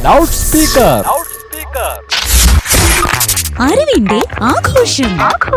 loud speaker അറിവിന്റെ ആഘോഷം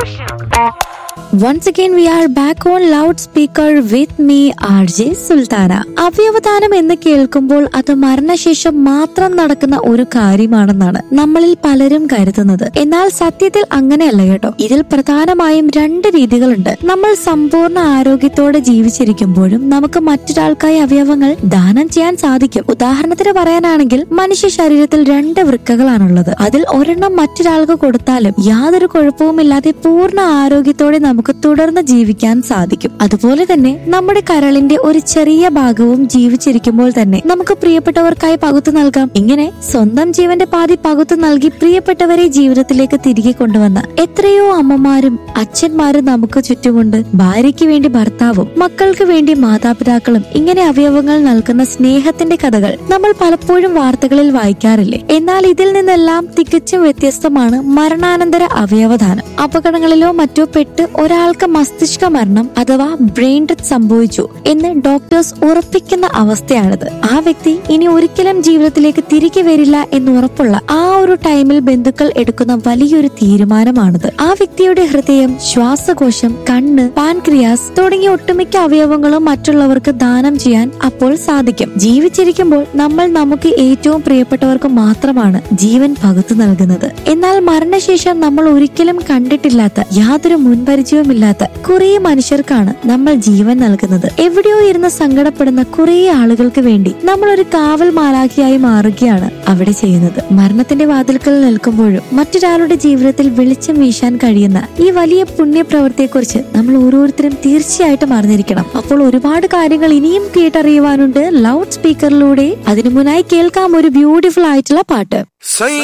Once again, we are back on loudspeaker with me, RJ Sultana അവയവദാനം എന്ന് കേൾക്കുമ്പോൾ അത് മരണശേഷം മാത്രം നടക്കുന്ന ഒരു കാര്യമാണെന്നാണ് നമ്മളിൽ പലരും കരുതുന്നത് എന്നാൽ സത്യത്തിൽ അങ്ങനെയല്ല കേട്ടോ ഇതിൽ പ്രധാനമായും രണ്ട് രീതികളുണ്ട് നമ്മൾ സമ്പൂർണ്ണ ആരോഗ്യത്തോടെ ജീവിച്ചിരിക്കുമ്പോഴും നമുക്ക് മറ്റൊരാൾക്കായി അവയവങ്ങൾ ദാനം ചെയ്യാൻ സാധിക്കും ഉദാഹരണത്തിന് പറയാനാണെങ്കിൽ മനുഷ്യ ശരീരത്തിൽ രണ്ട് വൃക്കകളാണുള്ളത് അതിൽ ഒരെണ്ണം മറ്റൊരാൾക്ക് കൊടുത്താലും യാതൊരു കുഴപ്പവുമില്ലാതെ പൂർണ്ണ ആരോഗ്യത്തോടെ നമുക്ക് തുടർന്ന് ജീവിക്കാൻ സാധിക്കും അതുപോലെ തന്നെ നമ്മുടെ കരളിന്റെ ഒരു ചെറിയ ഭാഗവും ജീവിച്ചിരിക്കുമ്പോൾ തന്നെ നമുക്ക് പ്രിയപ്പെട്ടവർക്കായി പകുത്തു നൽകാം ഇങ്ങനെ സ്വന്തം ജീവന്റെ പാതി പകുത്തു നൽകി പ്രിയപ്പെട്ടവരെ ജീവിതത്തിലേക്ക് തിരികെ കൊണ്ടുവന്ന എത്രയോ അമ്മമാരും അച്ഛന്മാരും നമുക്ക് ചുറ്റുമുണ്ട് ഭാര്യയ്ക്ക് വേണ്ടി ഭർത്താവും മക്കൾക്ക് വേണ്ടി മാതാപിതാക്കളും ഇങ്ങനെ അവയവങ്ങൾ നൽകുന്ന സ്നേഹത്തിന്റെ കഥകൾ നമ്മൾ പലപ്പോഴും വാർത്തകളിൽ വായിക്കാറില്ലേ എന്നാൽ ഇതിൽ നിന്നെല്ലാം തികച്ചും വ്യത്യസ്തമാണ് മരണാനന്തര അവയവദാനം അപകടങ്ങളിലോ മറ്റോ പെട്ട് ഒരാൾക്ക് മസ്തിഷ്ക മരണം അഥവാ ബ്രെയിൻ ഡെത്ത് സംഭവിച്ചു എന്ന് ഡോക്ടേഴ്സ് ഉറപ്പിക്കുന്ന അവസ്ഥയാണിത് ആ വ്യക്തി ഇനി ഒരിക്കലും ജീവിതത്തിലേക്ക് തിരികെ വരില്ല എന്ന് ഉറപ്പുള്ള ആ ഒരു ടൈമിൽ ബന്ധുക്കൾ എടുക്കുന്ന വലിയൊരു തീരുമാനമാണിത് ആ വ്യക്തിയുടെ ഹൃദയം ശ്വാസകോശം കണ്ണ് പാൻക്രിയാസ് തുടങ്ങിയ ഒട്ടുമിക്ക അവയവങ്ങളും മറ്റുള്ളവർക്ക് ദാനം ചെയ്യാൻ അപ്പോൾ സാധിക്കും ജീവിച്ചിരിക്കുമ്പോൾ നമ്മൾ നമുക്ക് ഏറ്റവും പ്രിയപ്പെട്ടവർക്ക് മാത്രമാണ് ജീവൻ പകുത്തു നൽകുന്നത് എന്നാൽ മരണശേഷം നമ്മൾ ഒരിക്കലും കണ്ടിട്ടില്ലാത്ത യാതൊരു മുൻപരിചയവുമില്ലാത്ത കുറേ മനുഷ്യർക്കാണ് നമ്മൾ ജീവൻ നൽകുന്നത് എവിടെയോ ഇരുന്ന് സങ്കടപ്പെടുന്ന കുറേ ആളുകൾക്ക് വേണ്ടി നമ്മൾ ഒരു കാവൽ മാലാഖിയായി മാറുകയാണ് അവിടെ ചെയ്യുന്നത് മരണത്തിന്റെ വാതിൽക്കൽ നിൽക്കുമ്പോഴും മറ്റൊരാളുടെ ജീവിതത്തിൽ വെളിച്ചം വീശാൻ കഴിയുന്ന ഈ വലിയ പുണ്യപ്രവൃത്തിയെക്കുറിച്ച് നമ്മൾ ഓരോരുത്തരും തീർച്ചയായിട്ടും അറിഞ്ഞിരിക്കണം അപ്പോൾ ഒരുപാട് കാര്യങ്ങൾ ഇനിയും കേട്ടറിയുവാനുണ്ട് ലൗഡ് സ്പീക്കറിലൂടെ അതിനു മുന്നായി കേൾക്കാം ഒരു ബ്യൂട്ടിഫുൾ ആയിട്ടുള്ള പാട്ട്